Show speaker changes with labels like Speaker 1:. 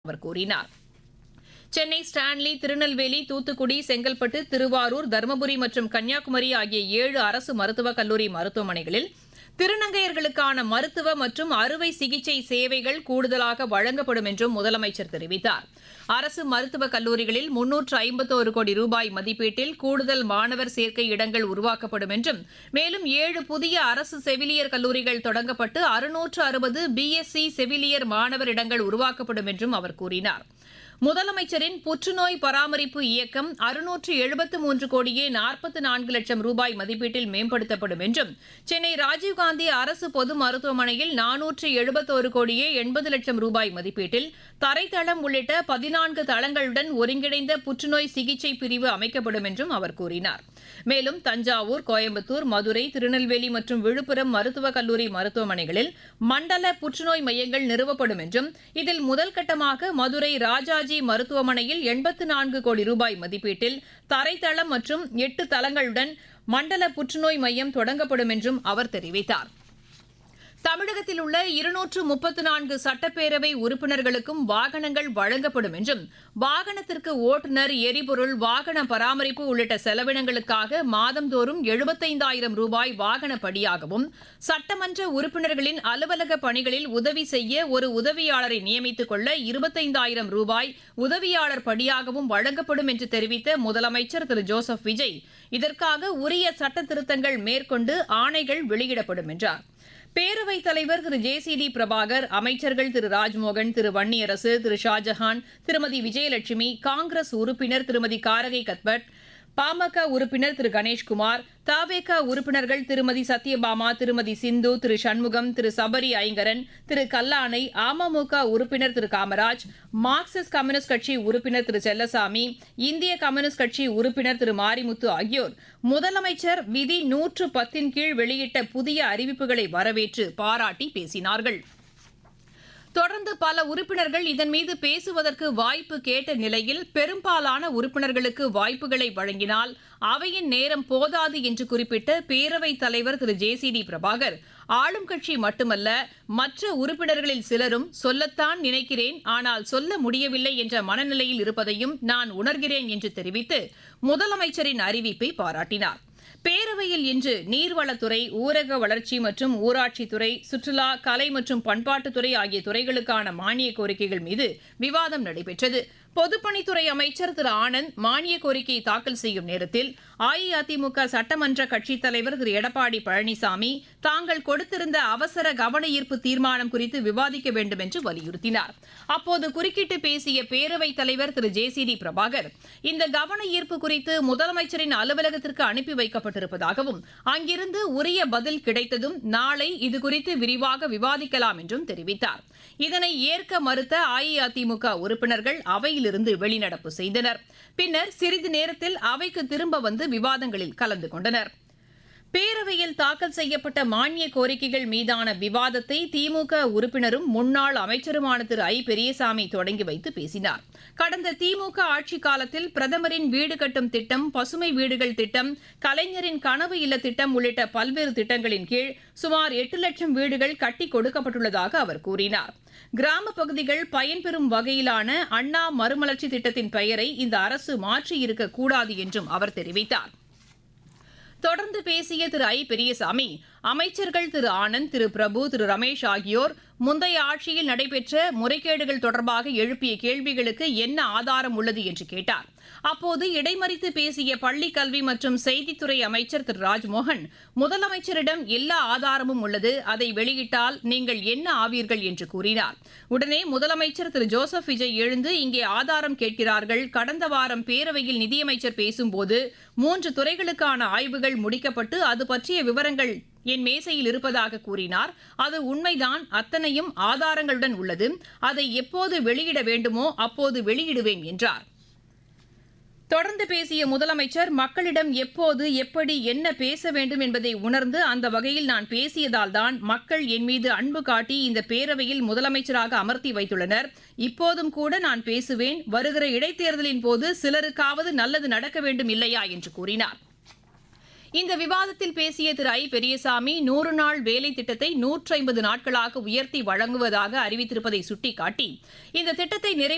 Speaker 1: அவர் கூறினார் சென்னை ஸ்டான்லி திருநெல்வேலி தூத்துக்குடி செங்கல்பட்டு திருவாரூர் தருமபுரி மற்றும் கன்னியாகுமரி ஆகிய ஏழு அரசு மருத்துவக் கல்லூரி மருத்துவமனைகளில் திருநங்கையர்களுக்கான மருத்துவ மற்றும் அறுவை சிகிச்சை சேவைகள் கூடுதலாக வழங்கப்படும் என்றும் முதலமைச்சர் தெரிவித்தார் அரசு மருத்துவக் கல்லூரிகளில் முன்னூற்று ஐம்பத்தோரு கோடி ரூபாய் மதிப்பீட்டில் கூடுதல் மாணவர் சேர்க்கை இடங்கள் உருவாக்கப்படும் என்றும் மேலும் ஏழு புதிய அரசு செவிலியர் கல்லூரிகள் தொடங்கப்பட்டு அறுநூற்று அறுபது பிஎஸ்சி செவிலியர் மாணவர் இடங்கள் உருவாக்கப்படும் என்றும் அவர் கூறினார் முதலமைச்சரின் புற்றுநோய் பராமரிப்பு இயக்கம் அறுநூற்று எழுபத்து மூன்று கோடியே நாற்பத்து நான்கு லட்சம் ரூபாய் மதிப்பீட்டில் மேம்படுத்தப்படும் என்றும் சென்னை ராஜீவ்காந்தி அரசு பொது மருத்துவமனையில் நானூற்று எழுபத்தோரு கோடியே எண்பது லட்சம் ரூபாய் மதிப்பீட்டில் தரைத்தளம் உள்ளிட்ட பதினான்கு தளங்களுடன் ஒருங்கிணைந்த புற்றுநோய் சிகிச்சை பிரிவு அமைக்கப்படும் என்றும் அவர் கூறினார் மேலும் தஞ்சாவூர் கோயம்புத்தூர் மதுரை திருநெல்வேலி மற்றும் விழுப்புரம் மருத்துவக் கல்லூரி மருத்துவமனைகளில் மண்டல புற்றுநோய் மையங்கள் நிறுவப்படும் என்றும் இதில் முதல் கட்டமாக மதுரை ராஜாஜி மருத்துவமனையில் எண்பத்து நான்கு கோடி ரூபாய் மதிப்பீட்டில் தரைத்தளம் மற்றும் எட்டு தளங்களுடன் மண்டல புற்றுநோய் மையம் தொடங்கப்படும் என்றும் அவர் தெரிவித்தார் தமிழகத்தில் உள்ள இருநூற்று முப்பத்து நான்கு சட்டப்பேரவை உறுப்பினர்களுக்கும் வாகனங்கள் வழங்கப்படும் என்றும் வாகனத்திற்கு ஓட்டுநர் எரிபொருள் வாகன பராமரிப்பு உள்ளிட்ட செலவினங்களுக்காக மாதந்தோறும் எழுபத்தைந்தாயிரம் ரூபாய் வாகன படியாகவும் சட்டமன்ற உறுப்பினர்களின் அலுவலக பணிகளில் உதவி செய்ய ஒரு உதவியாளரை நியமித்துக் கொள்ள இருபத்தைந்தாயிரம் ரூபாய் உதவியாளர் படியாகவும் வழங்கப்படும் என்று தெரிவித்த முதலமைச்சர் திரு ஜோசப் விஜய் இதற்காக உரிய சட்ட திருத்தங்கள் மேற்கொண்டு ஆணைகள் வெளியிடப்படும் என்றார் பேரவைத் தலைவர் Thiru J C D Prabhakar அமைச்சர்கள் திரு ராஜ்மோகன் திரு வன்னியரசு திரு ஷாஜஹான் திருமதி விஜயலட்சுமி காங்கிரஸ் உறுப்பினர் திருமதி காரகை கத்பட் பாமக உறுப்பினர் திரு கணேஷ்குமார் தவேக உறுப்பினர்கள் திருமதி சத்யபாமா திருமதி சிந்து திரு சண்முகம் திரு சபரி ஐங்கரன் திரு கல்லானை அமமுக உறுப்பினர் திரு காமராஜ் மார்க்சிஸ்ட் கம்யூனிஸ்ட் கட்சி உறுப்பினர் திரு செல்லசாமி இந்திய கம்யூனிஸ்ட் கட்சி உறுப்பினர் திரு மாரிமுத்து ஆகியோர் முதலமைச்சர் விதி நூற்று பத்தின் கீழ் வெளியிட்ட புதிய அறிவிப்புகளை வரவேற்று பாராட்டி பேசினார்கள் தொடர்ந்து பல உறுப்பினர்கள் இதன் மீது பேசுவதற்கு வாய்ப்பு கேட்ட நிலையில் பெரும்பாலான உறுப்பினர்களுக்கு வாய்ப்புகளை வழங்கினால் அவையின் நேரம் போதாது என்று குறிப்பிட்ட பேரவைத் தலைவர் Thiru J C D Prabhakar ஆளும் கட்சி மட்டுமல்ல மற்ற உறுப்பினர்களில் சிலரும் சொல்லத்தான் நினைக்கிறேன் ஆனால் சொல்ல முடியவில்லை என்ற மனநிலையில் இருப்பதையும் நான் உணர்கிறேன் என்று தெரிவித்து முதலமைச்சரின் அறிவிப்பை பாராட்டினார் பேரவையில் இன்று நீர்வளத்துறை ஊரக வளர்ச்சி மற்றும் ஊராட்சித்துறை சுற்றுலா கலை மற்றும் பண்பாட்டுத்துறை ஆகிய துறைகளுக்கான மானிய கோரிக்கைகள் மீது விவாதம் நடைபெற்றது பொதுப்பணித்துறை அமைச்சர் திரு ஆனந்த் மானிய கோரிக்கையை தாக்கல் செய்யும் நேரத்தில் அஇஅதிமுக சட்டமன்ற கட்சித் தலைவர் திரு எடப்பாடி பழனிசாமி தாங்கள் கொடுத்திருந்த அவசர கவன ஈர்ப்பு தீர்மானம் குறித்து விவாதிக்க வேண்டும் என்று வலியுறுத்தினார் அப்போது குறுக்கிட்டு பேசிய பேரவைத் தலைவர் Thiru J C D Prabhakar இந்த கவன ஈர்ப்பு குறித்து முதலமைச்சரின் அலுவலகத்திற்கு அனுப்பி வைக்கப்பட்டிருப்பதாகவும் அங்கிருந்து உரிய பதில் கிடைத்ததும் நாளை இதுகுறித்து விரிவாக விவாதிக்கலாம் என்றும் தெரிவித்தார் இதனை ஏற்க மறுத்த அஇஅதிமுக உறுப்பினர்கள் அவையிலிருந்து வெளிநடப்பு செய்தனர் பின்னர் சிறிது நேரத்தில் அவைக்கு திரும்ப வந்து விவாதங்களில் கலந்து கொண்டனர் பேரவையில் தாக்கல் செய்யப்பட்ட மானிய கோரிக்கைகள் மீதான விவாதத்தை திமுக உறுப்பினரும் முன்னாள் அமைச்சருமான திரு ஐ பெரியசாமி தொடங்கி வைத்து பேசினார் கடந்த திமுக ஆட்சிக் காலத்தில் பிரதமரின் வீடு கட்டும் திட்டம் பசுமை வீடுகள் திட்டம் கலைஞரின் கனவு இல்ல திட்டம் உள்ளிட்ட பல்வேறு திட்டங்களின் கீழ் சுமார் எட்டு லட்சம் வீடுகள் கட்டி கொடுக்கப்பட்டுள்ளதாக அவர் கூறினார் கிராம பகுதிகள் பயன்பெறும் வகையிலான அண்ணா மறுமலர்ச்சி திட்டத்தின் பெயரை இந்த அரசு மாற்றியிருக்கக்கூடாது என்றும் அவர் தெரிவித்தார் தொடர்ந்து பேசிய திரு ஐ பெரியசாமி அமைச்சர்கள் திரு ஆனந்த் திரு பிரபு திரு ரமேஷ் ஆகியோர் முந்தைய ஆட்சியில் நடைபெற்ற முறைகேடுகள் தொடர்பாக எழுப்பிய கேள்விகளுக்கு என்ன ஆதாரம் உள்ளது என்று கேட்டார் அப்போது இடைமறித்து பேசிய பள்ளிக் கல்வி மற்றும் செய்தித்துறை அமைச்சர் திரு ராஜ்மோகன் முதலமைச்சரிடம் எல்லா ஆதாரமும் உள்ளது அதை வெளியிட்டால் நீங்கள் என்ன ஆவீர்கள் என்று கூறினார் உடனே முதலமைச்சர் திரு ஜோசப் விஜய் எழுந்து இங்கே ஆதாரம் கேட்கிறார்கள் கடந்த வாரம் பேரவையில் நிதியமைச்சர் பேசும்போது மூன்று துறைகளுக்கான ஆய்வுகள் முடிக்கப்பட்டு அது பற்றிய விவரங்கள் என் மேசையில் இருப்பதாக கூறினார் அது உண்மைதான் அத்தனையும் ஆதாரங்களுடன் உள்ளது அதை எப்போது வெளியிட வேண்டுமோ அப்போது வெளியிடுவேன் என்றார் தொடர்ந்து பேசிய முதலமைச்சர் மக்களிடம் எப்போது எப்படி என்ன பேச வேண்டும் என்பதை உணர்ந்து அந்த வகையில் நான் பேசியதால் தான் மக்கள் என் மீது அன்பு காட்டி இந்த பேரவையில் முதலமைச்சராக அமர்த்தி வைத்துள்ளனர் இப்போதும் கூட நான் பேசுவேன் வருகிற இடைத்தேர்தலின் போது சிலருக்காவது நல்லது நடக்க வேண்டும் இல்லையா என்று கூறினார் இந்த விவாதத்தில் பேசிய திரு ஐ பெரியசாமி நூறு நாள் வேலை திட்டத்தை நூற்றி ஐம்பது நாட்களாக உயர்த்தி வழங்குவதாக அறிவித்திருப்பதை சுட்டிக்காட்டி இந்த திட்டத்தை நிறைவு